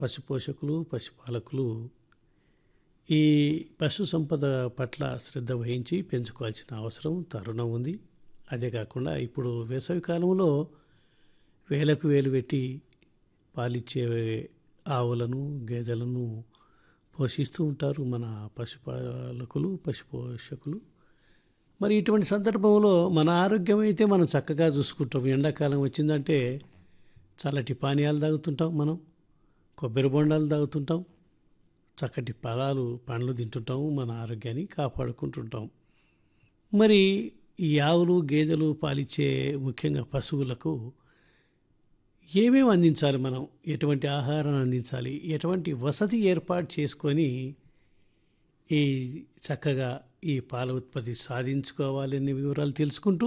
పశుపోషకులు పశుపాలకులు ఈ పశు సంపద పట్ల శ్రద్ధ వహించి పెంచుకోవాల్సిన అవసరం తరుణం ఉంది అదే కాకుండా ఇప్పుడు వేసవి కాలంలో వేలకు వేలు పెట్టి పాలిచ్చే ఆవులను గేదెలను పోషిస్తూ ఉంటారు మన పశుపాలకులు పశుపోషకులు మరి ఇటువంటి సందర్భంలో మన ఆరోగ్యం అయితే మనం చక్కగా చూసుకుంటాం ఎండాకాలం వచ్చిందంటే చల్లటి పానీయాలు తాగుతుంటాం మనం కొబ్బరి బొండాలు తాగుతుంటాం చక్కటి ఫలాలు పండ్లు తింటుంటాం మన ఆరోగ్యాన్ని కాపాడుకుంటుంటాం మరి ఈ ఆవులు గేదెలు పాలిచ్చే ముఖ్యంగా పశువులకు ఏమేమి అందించాలి మనం ఎటువంటి ఆహారం అందించాలి ఎటువంటి వసతి ఏర్పాటు చేసుకొని ఈ చక్కగా ఈ పాల ఉత్పత్తి సాధించుకోవాలనే వివరాలు తెలుసుకుంటూ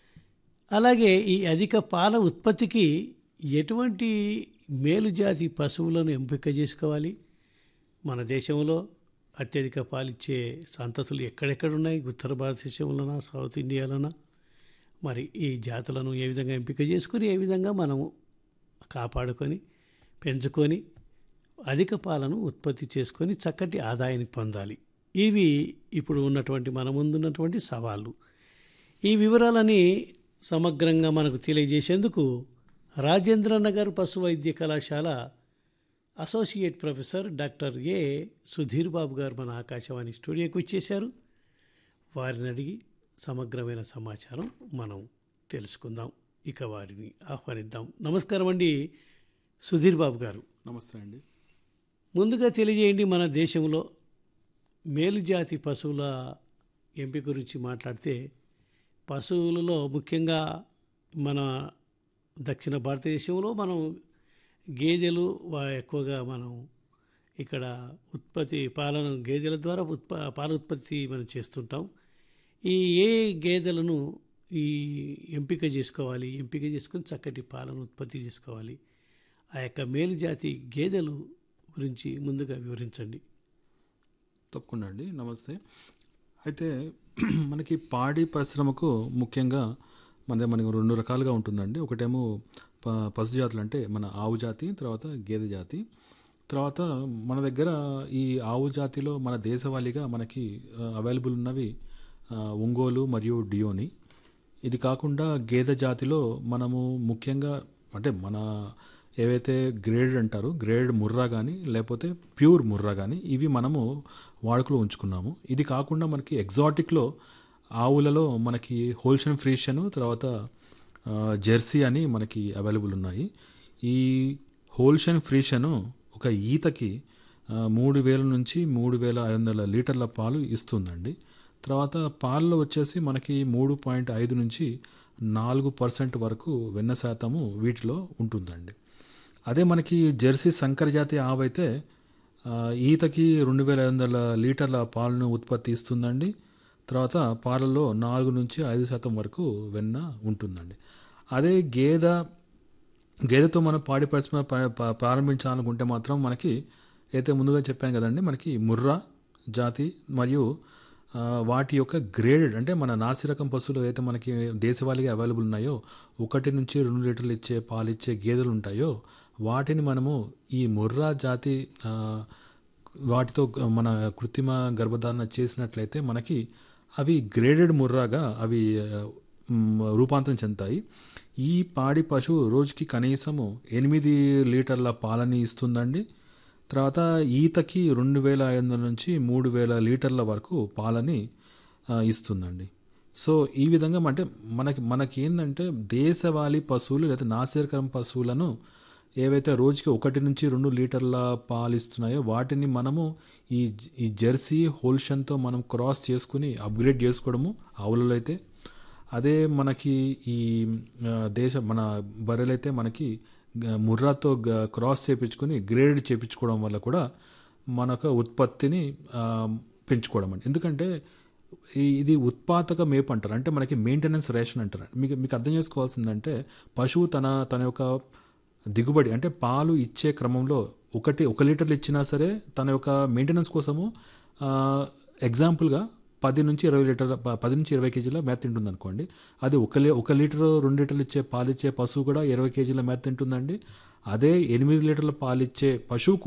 అలాగే ఈ అధిక పాల ఉత్పత్తికి ఎటువంటి మేలుజాతి పశువులను ఎంపిక చేసుకోవాలి మన దేశంలో అత్యధిక పాలిచ్చే సంతతులు ఎక్కడెక్కడ ఉన్నాయి ఉత్తర భారతదేశంలోనా సౌత్ ఇండియాలోనా మరి ఈ జాతులను ఏ విధంగా ఎంపిక చేసుకొని ఏ విధంగా మనము కాపాడుకొని పెంచుకొని అధిక పాలను ఉత్పత్తి చేసుకొని చక్కటి ఆదాయాన్ని పొందాలి ఇవి ఇప్పుడు ఉన్నటువంటి మన ముందున్నటువంటి సవాళ్ళు ఈ వివరాలని సమగ్రంగా మనకు తెలియజేసేందుకు రాజేంద్ర నగర్ పశు వైద్య కళాశాల associate professor doctor A Sudheer Babu గారు మన ఆకాశవాణి స్టూడియోకి వచ్చేశారు వారిని అడిగి సమగ్రమైన సమాచారం మనం తెలుసుకుందాం ఇక వారిని ఆహ్వానిద్దాం నమస్కారం అండి సుధీర్ బాబు గారు నమస్తే అండి ముందుగా తెలియజేయండి మన దేశంలో మేలుజాతి పశువుల ఎంపిక గురించి మాట్లాడితే పశువులలో ముఖ్యంగా మన దక్షిణ భారతదేశంలో మనం గేదెలు వా- ఎక్కువగా మనం ఇక్కడ ఉత్పత్తి పాలను గేదెల ద్వారా ఉత్ప పాల ఉత్పత్తి మనం చేస్తుంటాం ఈ ఏ గేదెలను ఈ ఎంపిక చేసుకోవాలి ఎంపిక చేసుకొని చక్కటి పాలను ఉత్పత్తి చేసుకోవాలి ఆ యొక్క మేలుజాతి గేదెలు గురించి ముందుగా వివరించండి తప్పకుండా అండి నమస్తే అయితే మనకి పాడి పరిశ్రమకు ముఖ్యంగా మన మనకి రెండు రకాలుగా ఉంటుందండి ఒకటేమో ప పశు జాతులు అంటే మన ఆవు జాతి తర్వాత గేదె జాతి తర్వాత మన దగ్గర ఈ ఆవు జాతిలో మన దేశవాళీగా మనకి అవైలబుల్ ఉన్నవి ఆ, ఒంగోలు మరియు డియోని ఇది కాకుండా గేదె జాతిలో మనము ముఖ్యంగా అంటే మన ఏవైతే గ్రేడ్ అంటారు గ్రేడ్ ముర్రా కానీ లేకపోతే ప్యూర్ ముర్రా కానీ ఇవి మనము వాడుకలో ఉంచుకున్నాము ఇది కాకుండా మనకి ఎగ్జాటిక్లో ఆవులలో మనకి హోల్షన్ ఫ్రీషన్ తర్వాత ఆ, జెర్సీ అని మనకి అవైలబుల్ ఉన్నాయి ఈ హోల్షన్ ఫ్రీషను ఒక ఈతకి ఆ, మూడు వేల నుంచి మూడు వేల ఐదు వందల లీటర్ల పాలు ఇస్తుందండి తర్వాత పాలలో వచ్చేసి మనకి మూడు పాయింట్ ఐదు నుంచి నాలుగు పర్సెంట్ వరకు వెన్న శాతము వీటిలో ఉంటుందండి అదే మనకి జెర్సీ సంకర జాతి ఆవు అయితే ఆ, ఈతకి రెండు వేల ఐదు వందల లీటర్ల పాలను ఉత్పత్తి ఇస్తుందండి తర్వాత పాలలో నాలుగు నుంచి ఐదు శాతం వరకు వెన్న ఉంటుందండి అదే గేదె గేదెతో మనం పాడి పరిశ్రమ ప్ర- ప్ర- ప్రారంభించాలనుకుంటే మాత్రం మనకి అయితే ముందుగా చెప్పాను కదండి మనకి ముర్రా జాతి మరియు ఆ, వాటి యొక్క గ్రేడెడ్ అంటే మన నాసిరకం పశువులు అయితే మనకి దేశవాళీగా అవైలబుల్ ఉన్నాయో ఒకటి నుంచి రెండు లీటర్లు ఇచ్చే పాలు ఇచ్చే గేదెలు ఉంటాయో వాటిని మనము ఈ ముర్రా జాతి ఆ, వాటితో గ- మన కృత్రిమ గర్భధారణ చేసినట్లయితే మనకి అవి గ్రేడెడ్ ముర్రాగా అవి ఆ, మ్, రూపాంతరం చెందుతాయి ఈ పాడి పశువు రోజుకి కనీసము ఎనిమిది లీటర్ల పాలని ఇస్తుందండి తర్వాత ఈతకి రెండు వేల ఐదు వందల నుంచి మూడు వేల లీటర్ల వరకు పాలని ఆ, ఇస్తుందండి సో ఈ విధంగా అంటే మనకి మనకి ఏంటంటే దేశవాళీ పశువులు లేదా నాసిరకరం పశువులను ఏవైతే రోజుకి ఒకటి నుంచి రెండు లీటర్ల పాలు ఇస్తున్నాయో వాటిని మనము ఈ జ- ఈ జెర్సీ హోల్షన్తో మనం క్రాస్ చేసుకుని అప్గ్రేడ్ చేసుకోవడము ఆవులలో అయితే అదే మనకి ఈ ఆ, దేశ మన బర్రెలైతే మనకి గ- ముర్రాతో గ- క్రాస్ చేపించుకొని గ్రేడ్ చేపించుకోవడం వల్ల కూడా మనకు ఉత్పత్తిని ఆ, పెంచుకోవడం అండి ఎందుకంటే ఈ- ఇది ఉత్పాదక మేపు అంటారు అంటే మనకి మెయింటెనెన్స్ రేషన్ అంటారు మీకు మీకు అర్థం చేసుకోవాల్సిందంటే పశువు తన తన యొక్క దిగుబడి అంటే పాలు ఇచ్చే క్రమంలో ఒకటి ఒక లీటర్లు ఇచ్చినా సరే తన యొక్క మెయింటెనెన్స్ కోసము ఆ, ఎగ్జాంపుల్గా పది నుంచి ఇరవై లీటర్ల ప- పది నుంచి ఇరవై కేజీల మేత తింటుంది అనుకోండి అది ఒక లీ ఒక లీటర్ రెండు లీటర్లు ఇచ్చే పాలిచ్చే పశువు కూడా ఇరవై కేజీల మేత తింటుందండి అదే ఎనిమిది లీటర్ల పాలిచ్చే పశువు